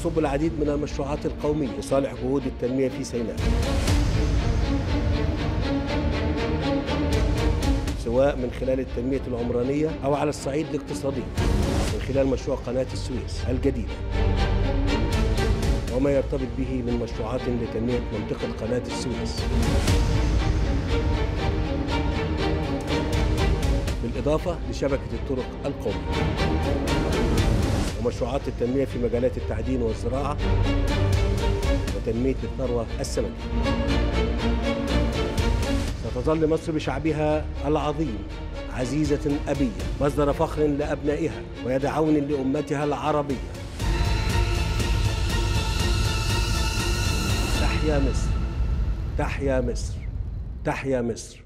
تصب العديد من المشروعات القومية لصالح جهود التنمية في سيناء سواء من خلال التنمية العمرانية أو على الصعيد الاقتصادي من خلال مشروع قناة السويس الجديدة وما يرتبط به من مشروعات لتنمية منطقة قناة السويس بالإضافة لشبكة الطرق القومية ومشروعات التنمية في مجالات التعدين والزراعة وتنمية الثروة السمكية ستظل مصر بشعبها العظيم عزيزة أبية مصدر فخر لأبنائها ويد عون لأمتها العربية تحيا مصر تحيا مصر تحيا مصر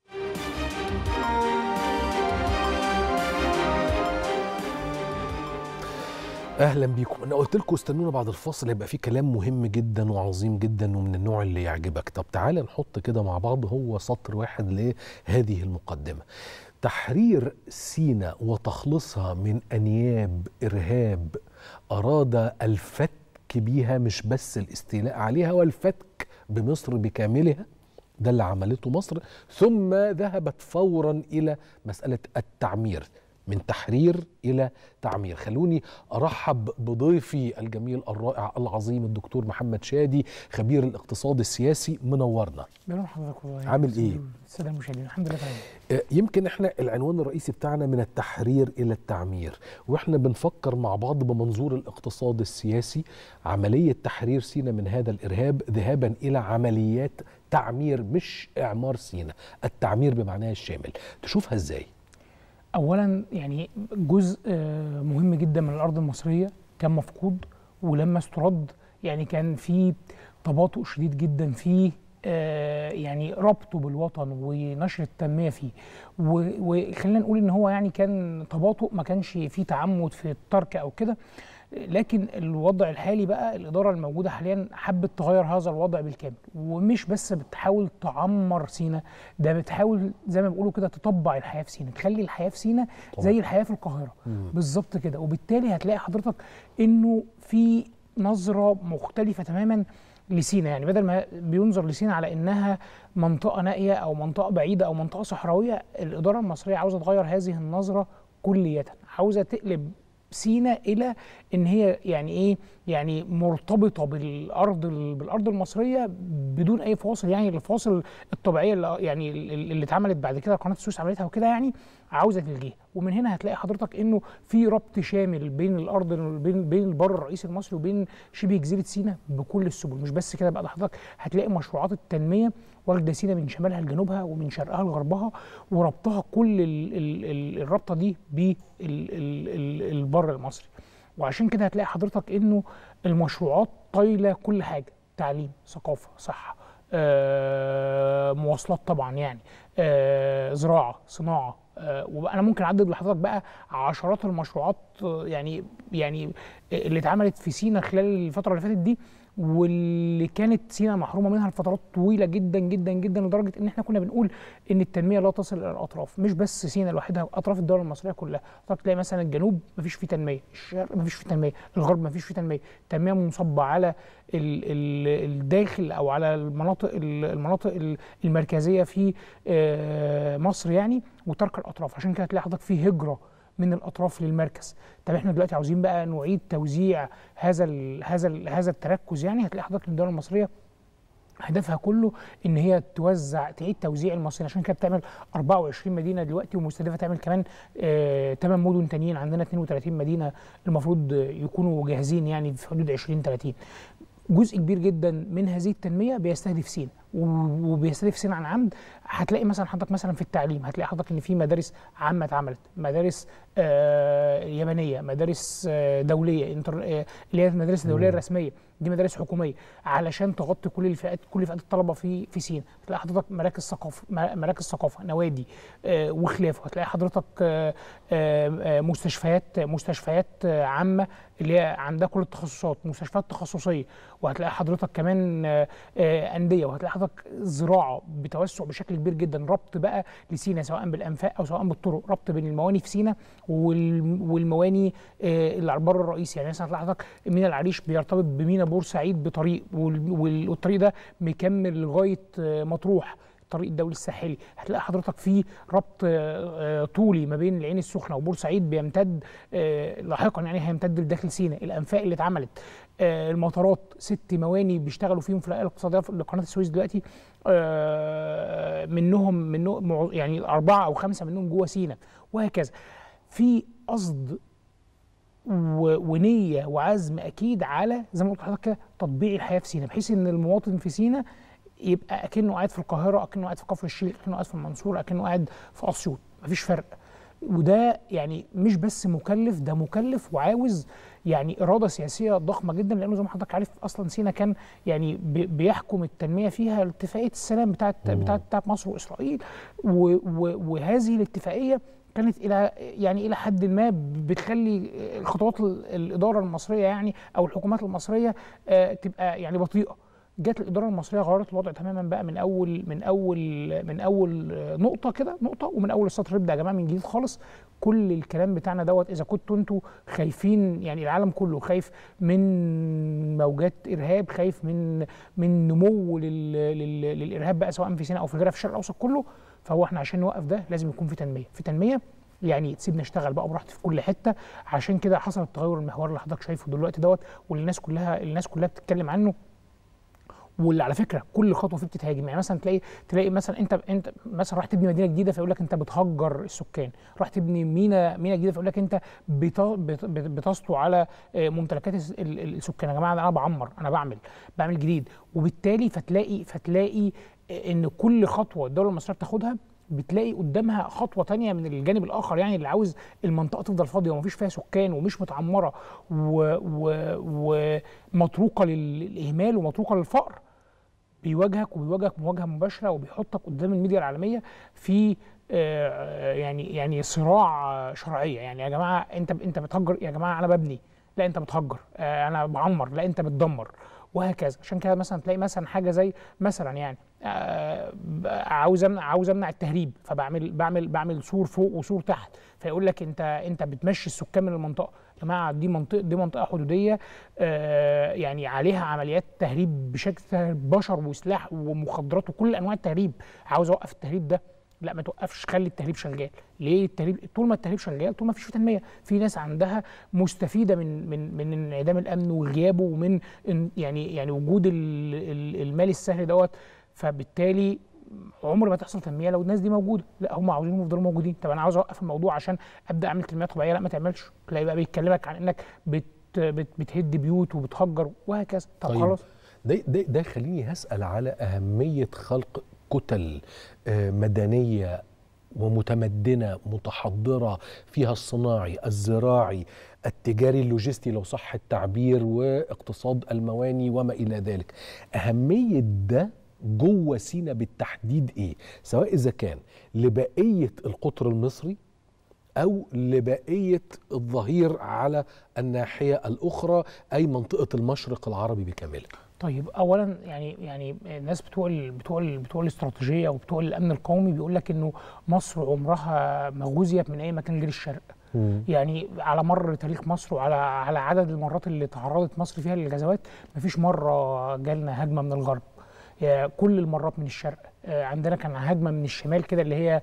اهلا بيكم انا قلت لكم استنونا بعد الفاصل هيبقى في كلام مهم جدا وعظيم جدا ومن النوع اللي يعجبك طب تعالى نحط كده مع بعض هو سطر واحد لهذه المقدمه تحرير سينا وتخليصها من انياب ارهاب اراد الفتك بيها مش بس الاستيلاء عليها والفتك بمصر بكاملها ده اللي عملته مصر ثم ذهبت فورا الى مساله التعمير من تحرير الى تعمير خلوني ارحب بضيفي الجميل الرائع العظيم الدكتور محمد شادي خبير الاقتصاد السياسي منورنا بيرحم حضرتك والله عامل ايه السلام المشاهدين الحمد لله تمام آه، يمكن احنا العنوان الرئيسي بتاعنا من التحرير الى التعمير واحنا بنفكر مع بعض بمنظور الاقتصاد السياسي عمليه تحرير سينا من هذا الارهاب ذهابا الى عمليات تعمير مش اعمار سينا التعمير بمعناه الشامل تشوفها ازاي اولا يعني جزء آه، مهم جدا من الارض المصريه كان مفقود ولما استرد يعني كان في تباطؤ شديد جدا في آه، يعني ربطه بالوطن ونشر التنميه فيه و- وخلينا نقول ان هو يعني كان تباطؤ ما كانش فيه تعمد في الترك او كده لكن الوضع الحالي بقى الاداره الموجوده حاليا حبت تغير هذا الوضع بالكامل ومش بس بتحاول تعمر سينا ده بتحاول زي ما بيقولوا كده تطبع الحياه في سينا تخلي الحياه في سينا زي الحياه في القاهره بالظبط كده وبالتالي هتلاقي حضرتك انه في نظره مختلفه تماما لسينا يعني بدل ما بينظر لسينا على انها منطقه نائيه او منطقه بعيده او منطقه صحراويه الاداره المصريه عاوزه تغير هذه النظره كليا عاوزه تقلب سينا الى ان هي يعني ايه يعني مرتبطه بالارض بالارض المصريه بدون اي فواصل يعني الفواصل الطبيعيه اللي يعني اللي اتعملت بعد كده قناه السويس عملتها وكده يعني عاوزه تلغيها ومن هنا هتلاقي حضرتك انه في ربط شامل بين الارض بين بين البر الرئيسي المصري وبين شبه جزيره سينا بكل السبل مش بس كده بقى ده حضرتك هتلاقي مشروعات التنميه واخده سينا من شمالها لجنوبها ومن شرقها لغربها وربطها كل ال ال ال الرابطه دي بالبر المصري وعشان كده هتلاقي حضرتك انه المشروعات طايله كل حاجه تعليم ثقافه صحه آه، مواصلات طبعا يعني آه، زراعه صناعه آه، وبقى انا ممكن اعدد لحضرتك بقى عشرات المشروعات آه، يعني يعني اللي اتعملت في سينا خلال الفتره اللي فاتت دي واللي كانت سينا محرومه منها لفترات طويله جدا جدا جدا لدرجه ان احنا كنا بنقول ان التنميه لا تصل الى الاطراف مش بس سينا لوحدها اطراف الدوله المصريه كلها حضرتك تلاقي مثلا الجنوب مفيش فيه تنميه الشرق مفيش فيه تنميه الغرب مفيش فيه تنميه التنميه منصبه على ال ال الداخل او على المناطق المناطق المركزيه في آه، مصر يعني وترك الاطراف عشان كده تلاقي حضرتك في هجره من الاطراف للمركز طب احنا دلوقتي عاوزين بقى نعيد توزيع هذا ال هذا ال هذا التركز يعني هتلاقي حضرتك إن الدوله المصريه هدفها كله ان هي توزع تعيد توزيع المصريين عشان كده بتعمل 24 مدينه دلوقتي ومستهدفه تعمل كمان آه 8 مدن تانيين عندنا 32 مدينه المفروض يكونوا جاهزين يعني في حدود 20 30 جزء كبير جدا من هذه التنميه بيستهدف سينا وبيستهدف سينا عن عمد هتلاقي مثلا حضرتك مثلا في التعليم هتلاقي حضرتك ان في مدارس عامه اتعملت مدارس آه يابانيه مدارس آه دوليه انتر آه اللي هي المدارس الدوليه الرسميه دي مدارس حكوميه علشان تغطي كل الفئات كل فئات الطلبه في في سينا هتلاقي حضرتك مراكز ثقافه مراكز ثقافه نوادي آه وخلافه هتلاقي حضرتك آه آه مستشفيات مستشفيات آه عامه اللي هي عندها كل التخصصات مستشفيات تخصصيه وهتلاقي حضرتك كمان آه آه انديه وهتلاقي حضرتك حضرتك زراعه بتوسع بشكل كبير جدا ربط بقى لسينا سواء بالانفاق او سواء بالطرق ربط بين المواني في سينا وال- والمواني آه، اللي على البر الرئيسي يعني مثلا هتلاقي حضرتك مينا العريش بيرتبط بمينا بورسعيد بطريق وال- وال- والطريق ده مكمل لغايه آه، مطروح الطريق الدولي الساحلي هتلاقي حضرتك في ربط آه، آه، طولي ما بين العين السخنه وبورسعيد بيمتد آه، لاحقا يعني هيمتد لداخل سيناء الانفاق اللي اتعملت آه، المطارات ست مواني بيشتغلوا فيهم في الهيئه الاقتصاديه في لقناه السويس دلوقتي آه، منهم منهم مع- يعني اربعه او خمسه منهم جوه سيناء وهكذا في قصد و- ونيه وعزم اكيد على زي ما قلت لحضرتك كده تطبيع الحياه في سيناء بحيث ان المواطن في سيناء يبقى اكنه قاعد في القاهره اكنه قاعد في كفر الشيخ اكنه قاعد في المنصوره اكنه قاعد في اسيوط مفيش فرق وده يعني مش بس مكلف ده مكلف وعاوز يعني اراده سياسيه ضخمه جدا لانه زي ما حضرتك عارف اصلا سينا كان يعني بي- بيحكم التنميه فيها اتفاقيه السلام بتاعت بتاعت, بتاعت مصر واسرائيل و و وهذه الاتفاقيه كانت الى يعني الى حد ما بتخلي الخطوات ال- الاداره المصريه يعني او الحكومات المصريه آه، تبقى يعني بطيئه جت الاداره المصريه غيرت الوضع تماما بقى من اول من اول من اول آه، نقطه كده نقطه ومن اول السطر نبدا يا جماعه من جديد خالص كل الكلام بتاعنا دوت اذا كنتوا انتوا خايفين يعني العالم كله خايف من موجات ارهاب خايف من من نمو لل لل للارهاب بقى سواء في سيناء او في غيرها في الشرق الاوسط كله فهو احنا عشان نوقف ده لازم يكون في تنميه في تنميه يعني تسيبني اشتغل بقى براحتي في كل حته عشان كده حصل التغير المحوري اللي حضرتك شايفه دلوقتي دوت واللي الناس كلها الناس كلها بتتكلم عنه واللي على فكره كل خطوه فيه بتتهاجم يعني مثلا تلاقي تلاقي مثلا انت انت مثلا راح تبني مدينه جديده فيقول لك انت بتهجر السكان راح تبني مينا مينا جديده فيقول لك انت بت- بت- بت- بتسطو على آه، ممتلكات الس- ال- ال- السكان يا جماعه ده انا بعمر انا بعمل بعمل جديد وبالتالي فتلاقي فتلاقي آه، ان كل خطوه الدوله المصريه بتاخدها بتلاقي قدامها خطوه تانية من الجانب الاخر يعني اللي عاوز المنطقه تفضل فاضيه ومفيش فيها سكان ومش متعمره و- و- ومتروكه للاهمال ومتروكه للفقر بيواجهك وبيواجهك مواجهه مباشره وبيحطك قدام الميديا العالميه في آه، يعني يعني صراع آه، شرعيه يعني يا جماعه انت انت بتهجر يا جماعه انا ببني لا انت بتهجر آه، انا بعمر لا انت بتدمر وهكذا عشان كده مثلا تلاقي مثلا حاجه زي مثلا يعني آه، ب- عاوز امنع عاوز امنع التهريب فبعمل بعمل بعمل سور فوق وسور تحت فيقول لك انت انت بتمشي السكان من المنطقه يا جماعه دي منطقه دي منطقه حدوديه آه، يعني عليها عمليات تهريب بشكل بشر وسلاح ومخدرات وكل انواع التهريب عاوز اوقف التهريب ده لا ما توقفش خلي التهريب شغال ليه التهريب طول ما التهريب شغال طول ما فيش تنميه في ناس عندها مستفيده من من من انعدام الامن وغيابه ومن إن- يعني يعني وجود ال- ال- المال السهل دوت فبالتالي عمر ما تحصل تنميه لو الناس دي موجوده لا هم عاوزينهم يفضلوا موجودين طب انا عاوز اوقف الموضوع عشان ابدا اعمل تنميه طبيعيه لا ما تعملش تلاقي بقى بيتكلمك عن انك بت بت بتهد بيوت وبتهجر وهكذا طب طيب. خلاص ده ده ده يخليني هسأل على أهمية خلق كتل آه، مدنية ومتمدنة متحضرة فيها الصناعي الزراعي التجاري اللوجستي لو صح التعبير واقتصاد المواني وما إلى ذلك أهمية ده جوه سينا بالتحديد إيه سواء إذا كان لبقية القطر المصري أو لبقية الظهير على الناحية الأخرى أي منطقة المشرق العربي بكامله طيب اولا يعني يعني الناس بتوع ال بتوع ال بتوع الاستراتيجيه وبتوع الامن القومي بيقول لك انه مصر عمرها ما غزيت من اي مكان غير الشرق يعني على مر تاريخ مصر وعلى على عدد المرات اللي تعرضت مصر فيها للغزوات مفيش مره جالنا هجمه من الغرب يا كل المرات من الشرق آه، عندنا كان هجمه من الشمال كده اللي هي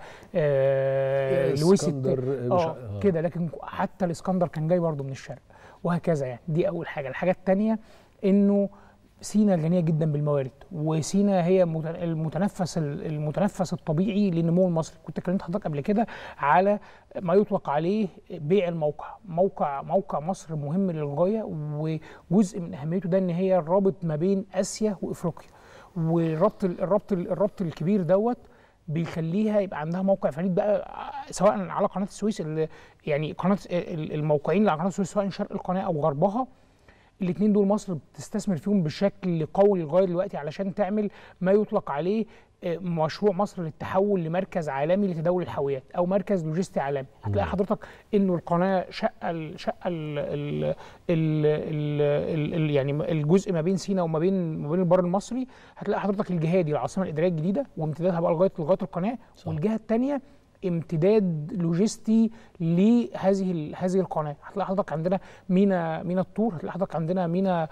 آه، لويس الت- اسكندر مش اه آه. كده لكن حتى الاسكندر كان جاي برضه من الشرق وهكذا يعني دي اول حاجه الحاجه الثانيه انه سينا غنيه جدا بالموارد وسينا هي مت- المتنفس المتنفس الطبيعي للنمو المصري كنت كلمت حضرتك قبل كده على ما يطلق عليه بيع الموقع موقع موقع مصر مهم للغايه وجزء من اهميته ده ان هي الرابط ما بين اسيا وافريقيا والربط الربط الربط الكبير دوت بيخليها يبقى عندها موقع فريد بقى سواء على قناه السويس اللي يعني قناه الموقعين اللي على قناه السويس سواء شرق القناه او غربها الاثنين دول مصر بتستثمر فيهم بشكل قوي لغايه دلوقتي علشان تعمل ما يطلق عليه آه، مشروع مصر للتحول لمركز عالمي لتداول الحاويات او مركز لوجستي عالمي هتلاقي مم. حضرتك انه القناه شقه ال- شقه ال ال ال ال ال ال يعني الجزء ما بين سيناء وما بين ما بين البر المصري هتلاقي حضرتك الجهادي العاصمه الاداريه الجديده وامتدادها بقى لغايه لغايه القناه صح. والجهه الثانيه امتداد لوجستي لهذه ال- هذه القناه هتلاقي حضرتك عندنا مينا مينا الطور هتلاقي حضرتك عندنا مينا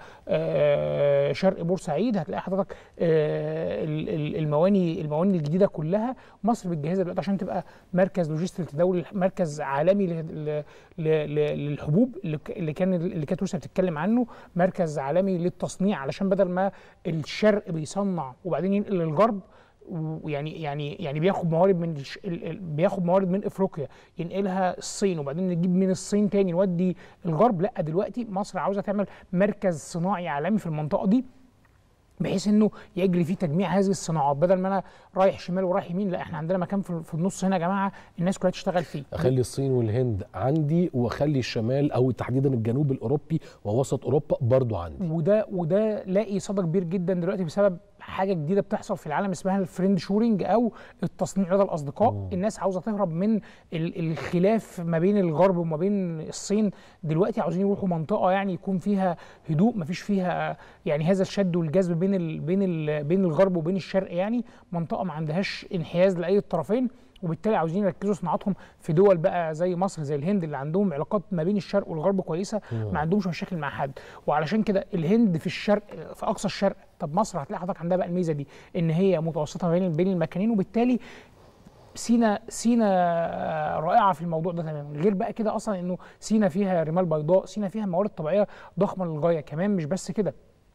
آه، شرق بورسعيد هتلاقي حضرتك آه، ال- ال- المواني المواني الجديده كلها مصر بتجهزها دلوقتي عشان تبقى مركز لوجستي لتداول مركز عالمي ل- ل- ل- ل- للحبوب اللي ك- اللي كان اللي كانت روسيا بتتكلم عنه مركز عالمي للتصنيع علشان بدل ما الشرق بيصنع وبعدين ينقل للغرب ويعني يعني يعني بياخد موارد من الش- ال- ال- بياخد موارد من افريقيا ينقلها الصين وبعدين نجيب من الصين تاني نودي الغرب لا دلوقتي مصر عاوزه تعمل مركز صناعي عالمي في المنطقه دي بحيث انه يجري فيه تجميع هذه الصناعات بدل ما انا رايح شمال ورايح يمين لا احنا عندنا مكان في في النص هنا يا جماعه الناس كلها تشتغل فيه اخلي الصين والهند عندي واخلي الشمال او تحديدا الجنوب الاوروبي ووسط اوروبا برضو عندي وده وده لاقي صدى كبير جدا دلوقتي بسبب حاجه جديده بتحصل في العالم اسمها الفريند شورنج او التصنيع لدى الاصدقاء مم. الناس عاوزه تهرب من ال- الخلاف ما بين الغرب وما بين الصين دلوقتي عاوزين يروحوا منطقه يعني يكون فيها هدوء ما فيش فيها يعني هذا الشد والجذب بين ال بين ال بين الغرب وبين الشرق يعني منطقه ما عندهاش انحياز لاي الطرفين وبالتالي عاوزين يركزوا صناعاتهم في دول بقى زي مصر زي الهند اللي عندهم علاقات ما بين الشرق والغرب كويسه ما عندهمش مشاكل مع حد وعلشان كده الهند في الشرق في اقصى الشرق طب مصر هتلاقي حضرتك عندها بقى الميزه دي ان هي متوسطه بين بين المكانين وبالتالي سينا سينا رائعه في الموضوع ده تماما غير بقى كده اصلا انه سينا فيها رمال بيضاء سينا فيها موارد طبيعيه ضخمه للغايه كمان مش بس كده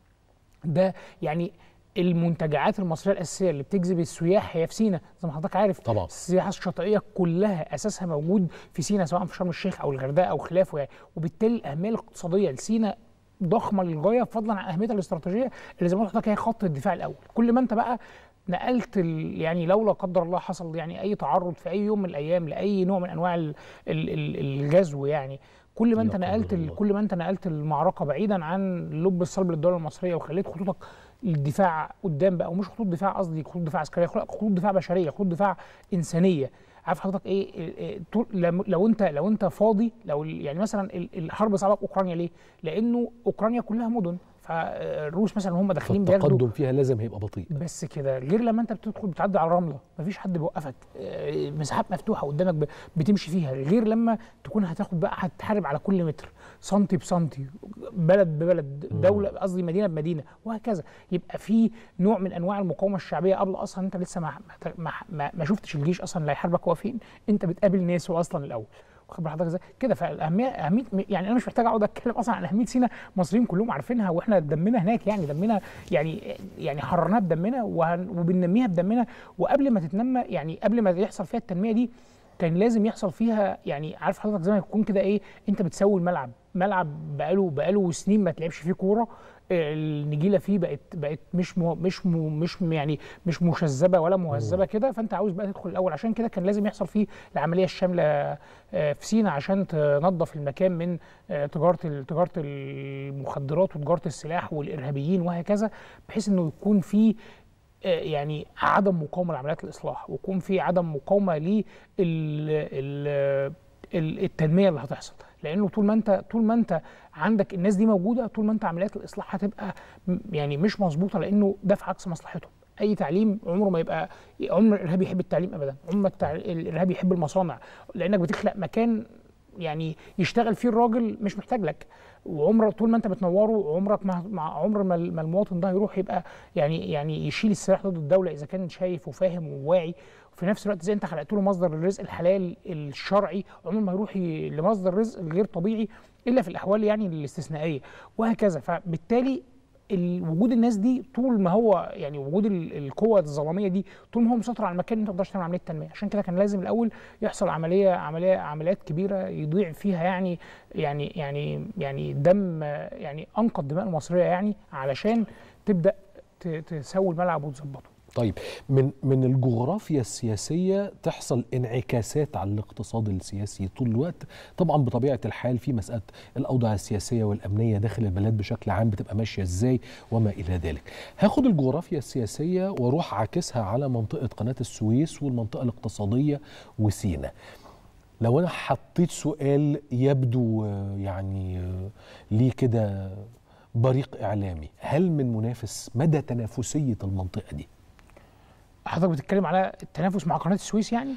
ده يعني المنتجعات المصريه الاساسيه اللي بتجذب السياح هي في سينا زي ما حضرتك عارف طبعا. السياحه الشاطئيه كلها اساسها موجود في سينا سواء في شرم الشيخ او الغردقه او خلافه يعني وبالتالي الاهميه الاقتصاديه لسينا ضخمه للغايه فضلا عن اهميتها الاستراتيجيه اللي زي ما قلت لحضرتك هي خط الدفاع الاول كل ما انت بقى نقلت ال يعني لو لا قدر الله حصل يعني اي تعرض في اي يوم من الايام لاي نوع من انواع ال ال ال الغزو يعني كل ما لا انت قدر نقلت ال- الله. كل ما انت نقلت المعركه بعيدا عن اللب الصلب للدوله المصريه وخليت خطوطك الدفاع قدام بقى ومش خطوط دفاع قصدي خطوط دفاع عسكريه خطوط خطوط دفاع بشريه خطوط دفاع انسانيه عارف حضرتك ايه إيه- إيه، طول- لم- لو انت لو انت فاضي لو ال- يعني مثلا ال- الحرب صعبه في اوكرانيا ليه؟ لانه اوكرانيا كلها مدن فالروس مثلا هم داخلين بياخدوا فالتقدم فيها لازم هيبقى بطيء بس كده غير لما انت بتدخل بتعدي على الرمله مفيش حد بيوقفك آه، مساحات مفتوحه قدامك ب- بتمشي فيها غير لما تكون هتاخد بقى هتحارب على كل متر سنتي بسنتي بلد ببلد دوله قصدي مدينه بمدينه وهكذا يبقى في نوع من انواع المقاومه الشعبيه قبل اصلا انت لسه ما ما, ما, ما شفتش الجيش اصلا اللي هيحاربك هو فين انت بتقابل ناس هو اصلا الاول واخد بال حضرتك ازاي كده فالاهميه اهميه يعني انا مش محتاج اقعد اتكلم اصلا عن اهميه سينا المصريين كلهم عارفينها واحنا دمنا هناك يعني دمنا يعني يعني حررناها بدمنا وهن- وبننميها بدمنا وقبل ما تتنمى يعني قبل ما يحصل فيها التنميه دي كان لازم يحصل فيها يعني عارف حضرتك زي ما يكون كده ايه انت بتسوي الملعب ملعب بقاله بقاله سنين ما تلعبش فيه كوره النجيله فيه بقت بقت مش مو مش مو مش م- يعني مش مشذبه ولا مهذبه كده فانت عاوز بقى تدخل الاول عشان كده كان لازم يحصل فيه العمليه الشامله آه، في سينا عشان تنظف المكان من آه، تجاره ال- تجاره المخدرات وتجاره السلاح والارهابيين وهكذا بحيث انه يكون في آه، يعني عدم مقاومه لعمليات الاصلاح ويكون في عدم مقاومه لل ال- ال- التنميه اللي هتحصل لانه طول ما انت طول ما انت عندك الناس دي موجوده طول ما انت عمليات الاصلاح هتبقى م- يعني مش مظبوطه لانه ده في عكس مصلحتهم اي تعليم عمره ما يبقى عمر الارهابي يحب التعليم ابدا عمر التع... الارهابي يحب المصانع لانك بتخلق مكان يعني يشتغل فيه الراجل مش محتاج لك وعمر طول ما انت بتنوره عمرك ما مع عمر ما ال- ما المواطن ده يروح يبقى يعني يعني يشيل السلاح ضد الدوله اذا كان شايف وفاهم وواعي وفي نفس الوقت زي انت خلقت له مصدر الرزق الحلال الشرعي عمر ما يروح ي- لمصدر رزق غير طبيعي الا في الاحوال يعني الاستثنائيه وهكذا فبالتالي ال- وجود الناس دي طول ما هو يعني وجود ال- القوه الظلاميه دي طول ما هو مسيطر على المكان انت ما تقدرش تعمل عمليه تنميه عشان كده كان لازم الاول يحصل عمليه عمليه عمليات كبيره يضيع فيها يعني يعني يعني يعني دم يعني انقى الدماء المصريه يعني علشان تبدا ت- تسوي الملعب وتظبطه طيب من من الجغرافيا السياسيه تحصل انعكاسات على الاقتصاد السياسي طول الوقت طبعا بطبيعه الحال في مساله الاوضاع السياسيه والامنيه داخل البلد بشكل عام بتبقى ماشيه ازاي وما الى ذلك هاخد الجغرافيا السياسيه واروح عاكسها على منطقه قناه السويس والمنطقه الاقتصاديه وسينا لو انا حطيت سؤال يبدو آه، يعني آه، ليه كده بريق اعلامي هل من منافس مدى تنافسيه المنطقه دي حضرتك بتتكلم على التنافس مع قناه السويس يعني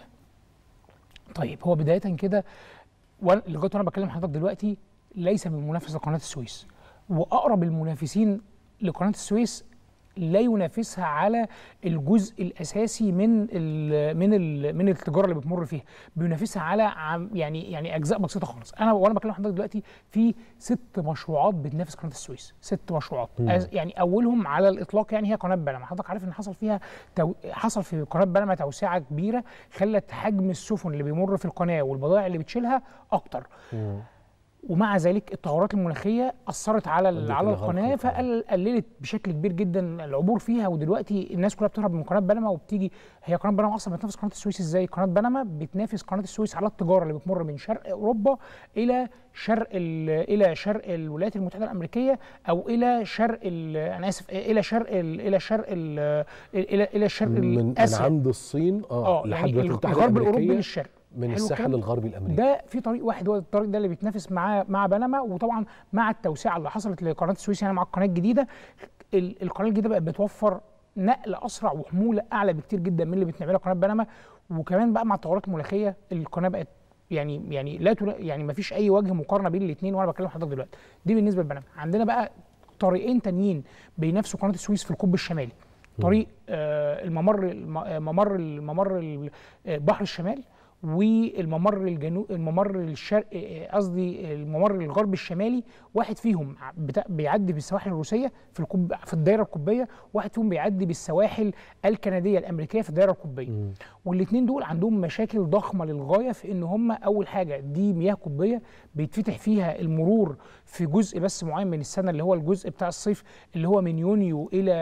طيب هو بدايه كده وأنا- لغايه وانا بكلم حضرتك دلوقتي ليس من منافس لقناه السويس واقرب المنافسين لقناه السويس لا ينافسها على الجزء الاساسي من ال من ال من التجاره اللي بتمر فيها بينافسها على عم يعني يعني اجزاء بسيطه خالص انا وانا بكلم حضرتك دلوقتي في ست مشروعات بتنافس قناه السويس ست مشروعات مم. أز- يعني اولهم على الاطلاق يعني هي قناه بنما حضرتك عارف ان حصل فيها تو... حصل في قناه بنما توسعه كبيره خلت حجم السفن اللي بيمر في القناه والبضائع اللي بتشيلها اكتر ومع ذلك التغيرات المناخيه اثرت على ال- أدت على إلى غرق القناه القناة. فقللت بشكل كبير جدا العبور فيها ودلوقتي الناس كلها بتهرب من قناه بنما وبتيجي هي قناه بنما اصلا بتنافس قناه السويس ازاي؟ قناه بنما بتنافس قناه السويس على التجاره اللي بتمر من شرق اوروبا الى شرق ال- الى شرق الولايات المتحده الامريكيه او الى شرق ال- انا اسف الى شرق ال- الى شرق ال- الى الى شرق من, من اسيا عند الصين اه, اه لحد يعني الولايات المتحده الغرب الاوروبي الامريكيه للشرق من حلو الساحل الكلام؟ الغربي الامريكي ده في طريق واحد هو الطريق ده اللي بيتنافس مع مع بنما وطبعا مع التوسعه اللي حصلت لقناه السويس يعني مع القناه الجديده ال- القناه الجديده بقت بتوفر نقل اسرع وحموله اعلى بكتير جدا من اللي بتعملها قناه بنما وكمان بقى مع التغيرات المناخيه القناه بقت يعني يعني لا تلا يعني ما فيش اي وجه مقارنه بين الاثنين وانا بكلم حضرتك دلوقتي دي بالنسبه لبنما عندنا بقى طريقين تانيين بينافسوا قناه السويس في القطب الشمالي طريق آه الممر الم- آه، ممر الممر ال- آه، بحر الشمال والممر الجنوب الممر الشرقي قصدي الممر الغربي الشمالي واحد فيهم بتا- بيعدي بالسواحل الروسيه في القب في الدائره القطبيه واحد فيهم بيعدي بالسواحل الكنديه الامريكيه في الدائره القطبيه والاثنين دول عندهم مشاكل ضخمه للغايه في ان هم اول حاجه دي مياه قطبيه بيتفتح فيها المرور في جزء بس معين من السنه اللي هو الجزء بتاع الصيف اللي هو من يونيو الى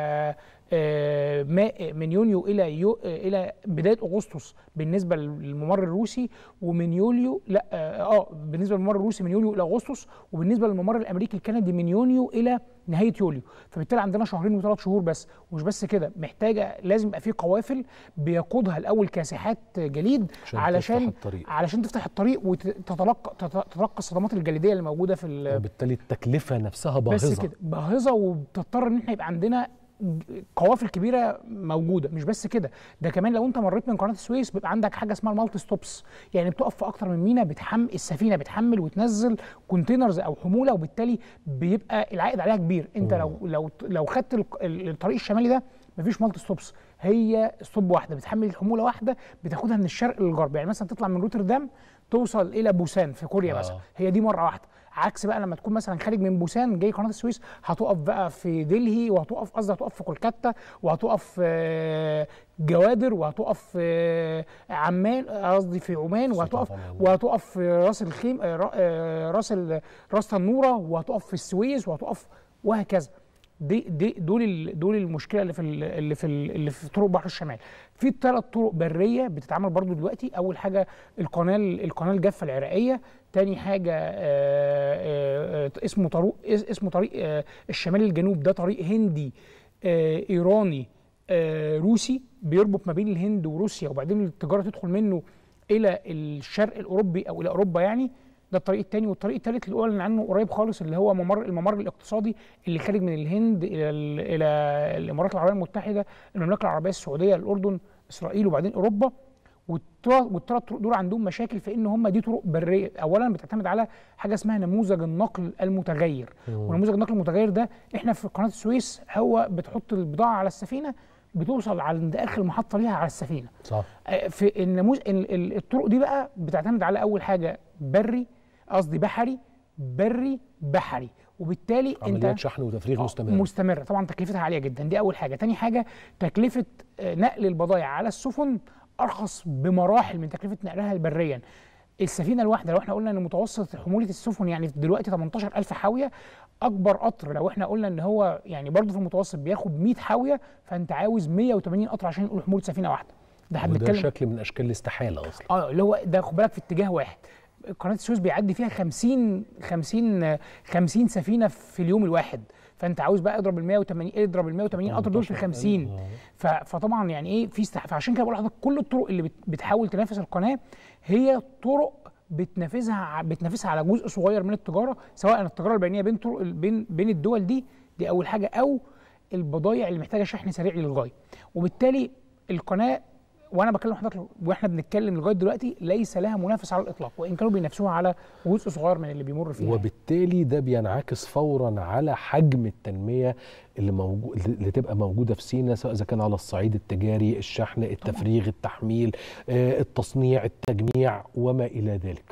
آه، ما من يونيو الى يو آه، الى بدايه اغسطس بالنسبه للممر الروسي ومن يوليو لا اه آه، بالنسبه للممر الروسي من يوليو الى اغسطس وبالنسبه للممر الامريكي الكندي من يونيو الى نهايه يوليو فبالتالي عندنا شهرين وثلاث شهور بس ومش بس كده محتاجه لازم يبقى في قوافل بيقودها الاول كاسحات جليد عشان علشان تفتح الطريق. علشان تفتح الطريق وتتلقى تتلقى الصدمات الجليديه اللي موجوده في ال- وبالتالي التكلفه نفسها باهظه بس كده باهظه وبتضطر ان احنا يبقى عندنا قوافل كبيره موجوده مش بس كده ده كمان لو انت مريت من قناه السويس بيبقى عندك حاجه اسمها المالتي ستوبس يعني بتقف في اكتر من مينا بتحمل السفينه بتحمل وتنزل كونتينرز او حموله وبالتالي بيبقى العائد عليها كبير انت لو لو لو خدت الق- ال- الطريق الشمالي ده مفيش مالتي ستوبس هي ستوب واحده بتحمل الحموله واحده بتاخدها من الشرق للغرب يعني مثلا تطلع من روتردام توصل الى بوسان في كوريا آه. مثلا هي دي مره واحده عكس بقى لما تكون مثلا خارج من بوسان جاي قناه السويس هتقف بقى في دلهي وهتقف قصدي هتقف في كولكاتا وهتقف في جوادر وهتقف في عمان قصدي في عمان وهتقف طبعاً. وهتقف في راس الخيم آه، را- آه، راس ال- راس تنوره وهتقف في السويس وهتقف وهكذا دي دي دول ال- دول المشكله اللي في ال- اللي في ال- اللي في طرق بحر الشمال في ثلاث طرق بريه بتتعمل برضو دلوقتي اول حاجه القناه القناه الجافه العراقيه تاني حاجه آه، آه، آه، اسمه طريق اسمه طريق آه، الشمال الجنوب ده طريق هندي آه، ايراني آه، روسي بيربط ما بين الهند وروسيا وبعدين التجاره تدخل منه الى الشرق الاوروبي او الى اوروبا يعني ده الطريق الثاني والطريق الثالث اللي اعلن عنه قريب خالص اللي هو ممر الممر الاقتصادي اللي خارج من الهند الى ال- الى الامارات العربيه المتحده المملكه العربيه السعوديه الاردن اسرائيل وبعدين اوروبا والثلاث والثلاث طرق دول عندهم مشاكل في ان هم دي طرق بريه اولا بتعتمد على حاجه اسمها نموذج النقل المتغير ونموذج النقل المتغير ده احنا في قناه السويس هو بتحط البضاعه على السفينه بتوصل عند اخر محطه ليها على السفينه صح آه، في النموذج ال- ال- الطرق دي بقى بتعتمد على اول حاجه بري قصدي بحري بري بحري وبالتالي عمليات انت شحن وتفريغ آه، مستمر مستمره طبعا تكلفتها عاليه جدا دي اول حاجه تاني حاجه تكلفه آه، نقل البضائع على السفن ارخص بمراحل من تكلفه نقلها بريا السفينه الواحده لو احنا قلنا ان متوسط حموله السفن يعني دلوقتي 18000 حاويه اكبر قطر لو احنا قلنا ان هو يعني برضه في المتوسط بياخد 100 حاويه فانت عاوز 180 قطر عشان نقول حموله سفينه واحده ده احنا وده بنتكلم شكل من اشكال الاستحاله اصلا اه اللي هو ده خد بالك في اتجاه واحد قناه السويس بيعدي فيها 50 50 50 سفينه في اليوم الواحد فانت عاوز بقى اضرب ال 180 اضرب ال 180 قطر دول في 50 ف- فطبعا يعني ايه في استح... فعشان كده بقول لحضرتك كل الطرق اللي بت... بتحاول تنافس القناه هي طرق بتنافسها ع- بتنافسها على جزء صغير من التجاره سواء التجاره البينيه بين طرق ال- بين بين الدول دي دي اول حاجه او البضائع اللي محتاجه شحن سريع للغايه وبالتالي القناه وانا بكلم حضرتك واحنا بنتكلم لغايه دلوقتي ليس لها منافس على الاطلاق وان كانوا بينافسوها على جزء صغير من اللي بيمر فيها يعني. وبالتالي ده بينعكس فورا على حجم التنميه اللي موجود اللي تبقى موجوده في سينا سواء اذا كان على الصعيد التجاري، الشحن، التفريغ، التحميل، آه، التصنيع، التجميع وما الى ذلك،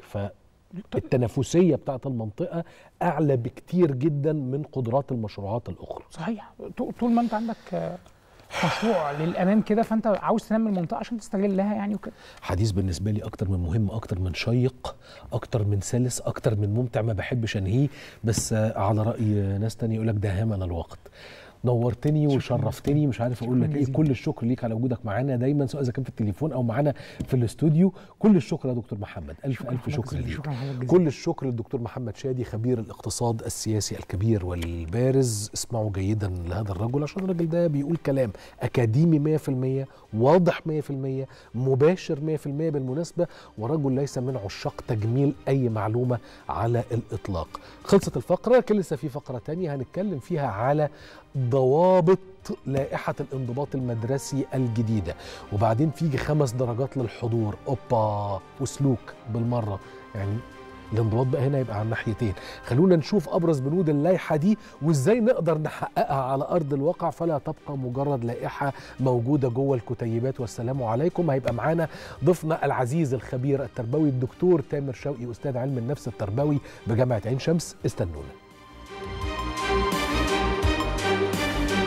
فالتنافسيه بتاعت المنطقه اعلى بكتير جدا من قدرات المشروعات الاخرى. صحيح طو- طول ما انت عندك آه، مشروع للامام كده فانت عاوز تنمي المنطقه عشان تستغلها يعني وكده حديث بالنسبه لي اكتر من مهم اكتر من شيق اكتر من سلس اكتر من ممتع ما بحبش انهيه بس آه، على راي ناس تانية يقول لك ده هامنا الوقت نورتني وشرفتني مش عارف اقول لك شكراً ايه جزيلاً. كل الشكر ليك على وجودك معانا دايما سواء اذا كان في التليفون او معانا في الاستوديو كل الشكر يا دكتور محمد الف شكراً الف حضرتك شكر جزيلاً، ليك شكراً حضرتك جزيلاً. كل الشكر للدكتور محمد شادي خبير الاقتصاد السياسي الكبير والبارز اسمعوا جيدا لهذا الرجل عشان الراجل ده بيقول كلام اكاديمي 100% واضح 100% مباشر 100% بالمناسبه ورجل ليس من عشاق تجميل اي معلومه على الاطلاق خلصت الفقره لكن لسه في فقره تانية هنتكلم فيها على ضوابط لائحة الانضباط المدرسي الجديدة وبعدين فيجي خمس درجات للحضور اوبا وسلوك بالمرة يعني الانضباط بقى هنا يبقى على الناحيتين خلونا نشوف ابرز بنود اللائحه دي وازاي نقدر نحققها على ارض الواقع فلا تبقى مجرد لائحه موجوده جوه الكتيبات والسلام عليكم هيبقى معانا ضيفنا العزيز الخبير التربوي الدكتور تامر شوقي استاذ علم النفس التربوي بجامعه عين شمس استنونا